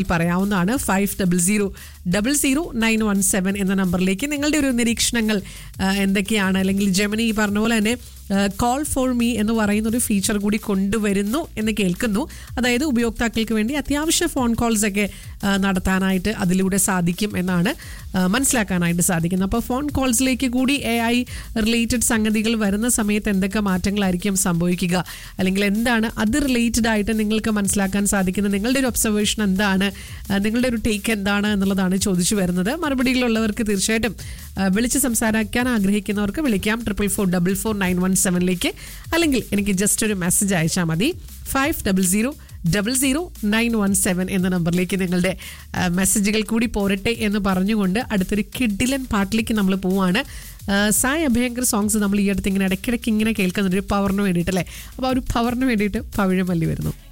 പറയാവുന്നതാണ് five double zero double zero nine one seven എന്ന നമ്പറിലേക്ക് നിങ്ങളുടെ ഒരു നിരീക്ഷണങ്ങൾ ആ, എന്തൊക്കെയാണ് അല്ലെങ്കിൽ ജെമിനി ഈ പറഞ്ഞ പോലെ തന്നെ കോൾ ഫോർ മീ എന്ന് പറയുന്ന ഒരു ഫീച്ചർ കൂടി കൊണ്ടുവരുന്നു എന്ന് കേൾക്കുന്നു അതായത് ഉപയോക്താക്കൾക്ക് വേണ്ടി അത്യാവശ്യ ഫോൺ കോൾസ് ഒക്കെ ആ, നടത്താനായിട്ട് അതിലൂടെ സാധിക്കും എന്നാണ് ആ, മനസ്സിലാക്കാനായിട്ട് സാധിക്കുന്നത് അപ്പോൾ ഫോൺ കോൾസിലേക്ക് കൂടി എ ഐ റിലേറ്റഡ് സംഗതികൾ വരുന്ന സമയത്ത് എന്തൊക്കെ മാറ്റങ്ങളായിരിക്കും സംഭവിക്കുക അല്ലെങ്കിൽ എന്താണ് അത് റിലേറ്റഡ് ആയിട്ട് നിങ്ങൾക്ക് മനസ്സിലാക്കാൻ സാധിക്കുന്നത് നിങ്ങളുടെ ഒരു ഒബ്സർവേഷൻ എന്താണ് ആ, നിങ്ങളുടെ ഒരു ടേക്ക് എന്താണ് എന്നുള്ളതാണ് ചോദിച്ചു വരുന്നത് മറുപടിയിലുള്ളവർക്ക് തീർച്ചയായിട്ടും ആ, വിളിച്ച് സംസാരിക്കാൻ ആഗ്രഹിക്കുന്നവർക്ക് വിളിക്കാം triple four double four nine one സെവനിലേക്ക് അല്ലെങ്കിൽ എനിക്ക് ജസ്റ്റ് ഒരു മെസ്സേജ് അയച്ചാൽ മതി five double zero double zero nine one seven എന്ന നമ്പറിലേക്ക് നിങ്ങളുടെ ആ, മെസ്സേജുകൾ കൂടി പോരട്ടെ എന്ന് പറഞ്ഞുകൊണ്ട് അടുത്തൊരു കിഡിലൻ പാട്ടിലേക്ക് നമ്മൾ പോവാണ് ആ, സായ് അഭയങ്കർ സോങ്സ് നമ്മൾ ഈ അടുത്ത് ഇങ്ങനെ ഇടയ്ക്കിടയ്ക്ക് ഇങ്ങനെ കേൾക്കുന്നുണ്ട് ഒരു പവറിന് വേണ്ടിയിട്ടല്ലേ അപ്പോൾ ആ ഒരു പവറിന് വേണ്ടിയിട്ട് പവിഴമല്ലി വരുന്നു